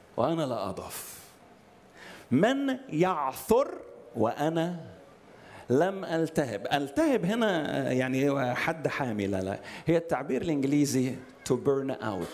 وأنا لا أضعف من يعثر وأنا لم التهب التهب هنا يعني حد حامي لا لا هي التعبير الانجليزي to burn out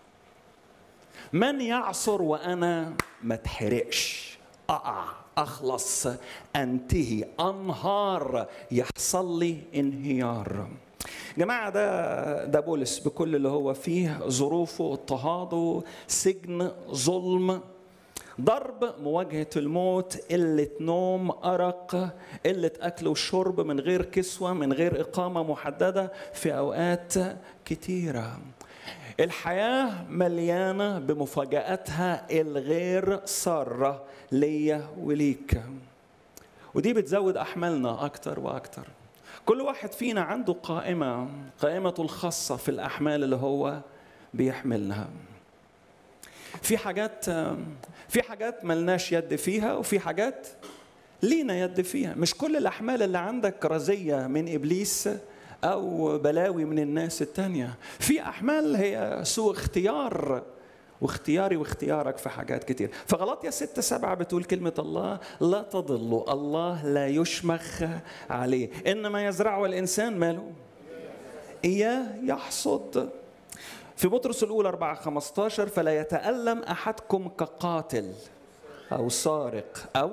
من يعصر وانا ما اتحرقش اقع اخلص انتهي انهار يحصل لي انهيار جماعة ده ده بولس بكل اللي هو فيه ظروفه اضطهاده سجن ظلم ضرب مواجهة الموت قلة نوم أرق قلة أكل وشرب من غير كسوة من غير إقامة محددة في أوقات كتيرة الحياة مليانة بمفاجآتها الغير سارة ليا وليك ودي بتزود أحمالنا أكتر وأكتر كل واحد فينا عنده قائمة قائمته الخاصة في الأحمال اللي هو بيحملها في حاجات في حاجات ملناش يد فيها وفي حاجات لينا يد فيها مش كل الأحمال اللي عندك رزية من إبليس أو بلاوي من الناس التانية في أحمال هي سوء اختيار واختياري واختيارك في حاجات كتير فغلطية ستة سبعة بتقول كلمة الله لا تضلوا الله لا يشمخ عليه إنما يزرعه الإنسان ماله إياه يحصد في بطرس الأولى 4 15 فلا يتألم أحدكم كقاتل أو سارق أو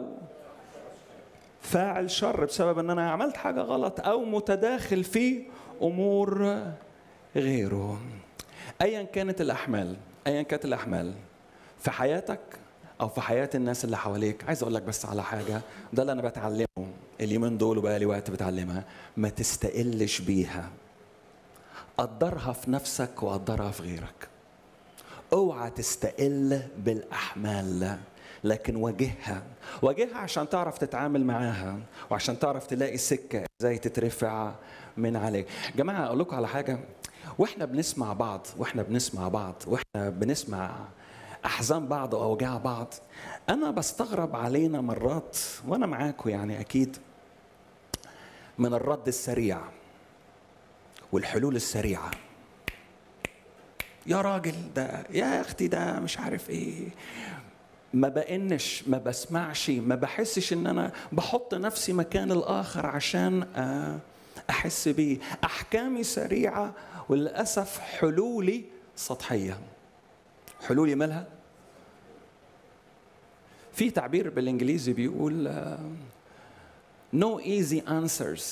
فاعل شر بسبب أن أنا عملت حاجة غلط أو متداخل في أمور غيره أيا كانت الأحمال أيا كانت الأحمال في حياتك أو في حياة الناس اللي حواليك عايز أقول لك بس على حاجة ده اللي أنا بتعلمه اليومين دول وبقى لي وقت بتعلمها ما تستقلش بيها قدرها في نفسك وقدرها في غيرك اوعى تستقل بالاحمال لكن واجهها واجهها عشان تعرف تتعامل معاها وعشان تعرف تلاقي سكه ازاي تترفع من عليك جماعه اقول لكم على حاجه واحنا بنسمع بعض واحنا بنسمع بعض واحنا بنسمع احزان بعض واوجاع بعض انا بستغرب علينا مرات وانا معاكم يعني اكيد من الرد السريع والحلول السريعة يا راجل ده يا اختي ده مش عارف ايه ما بأنش ما بسمعش ما بحسش ان انا بحط نفسي مكان الاخر عشان احس بيه احكامي سريعة وللاسف حلولي سطحية حلولي مالها في تعبير بالانجليزي بيقول no easy answers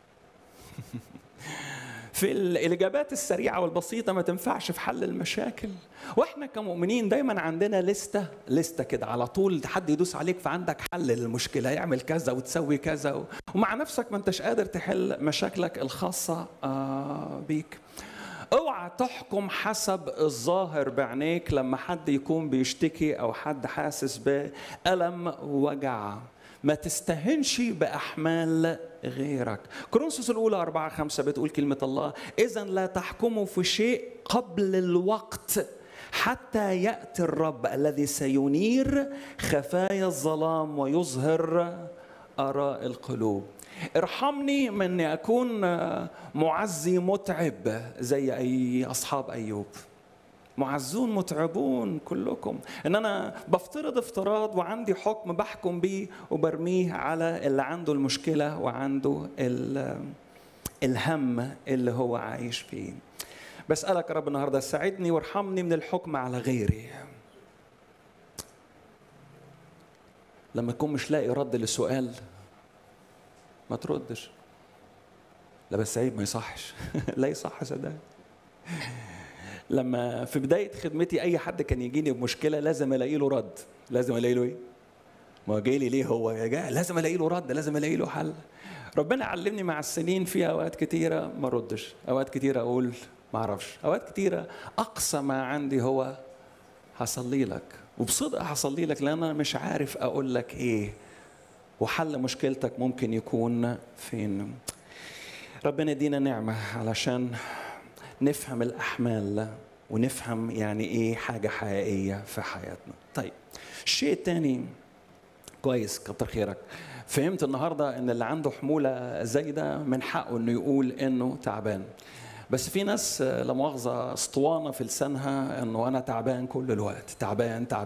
في الاجابات السريعه والبسيطه ما تنفعش في حل المشاكل واحنا كمؤمنين دايما عندنا لسته لسته كده على طول حد يدوس عليك فعندك حل للمشكله يعمل كذا وتسوي كذا ومع نفسك ما انتش قادر تحل مشاكلك الخاصه بيك اوعى تحكم حسب الظاهر بعينيك لما حد يكون بيشتكي او حد حاسس بألم ووجع ما تستهنش بأحمال غيرك كورنثوس الأولى أربعة خمسة بتقول كلمة الله إذا لا تحكموا في شيء قبل الوقت حتى يأتي الرب الذي سينير خفايا الظلام ويظهر آراء القلوب ارحمني من اني اكون معزي متعب زي اي اصحاب ايوب معزون متعبون كلكم ان انا بفترض افتراض وعندي حكم بحكم بيه وبرميه على اللي عنده المشكله وعنده الهم اللي هو عايش فيه بسالك يا رب النهارده ساعدني وارحمني من الحكم على غيري لما تكون مش لاقي رد لسؤال ما تردش لا بس عيب ما يصحش لا يصح صدقني لما في بدايه خدمتي اي حد كان يجيني بمشكله لازم الاقي له رد لازم الاقي له ايه ما هو جاي لي ليه هو يا جاي لازم الاقي له رد لازم الاقي له حل ربنا علمني مع السنين في اوقات كتيره ما ردش اوقات كتيره اقول ما اعرفش اوقات كتيره اقصى ما عندي هو هصلي لك وبصدق هصلي لك لان انا مش عارف اقول لك ايه وحل مشكلتك ممكن يكون فين ربنا يدينا نعمه علشان نفهم الأحمال ونفهم يعني إيه حاجة حقيقية في حياتنا طيب الشيء الثاني كويس كتر خيرك فهمت النهاردة إن اللي عنده حمولة زايدة من حقه إنه يقول إنه تعبان بس في ناس لا مؤاخذة اسطوانة في لسانها إنه أنا تعبان كل الوقت تعبان تعبان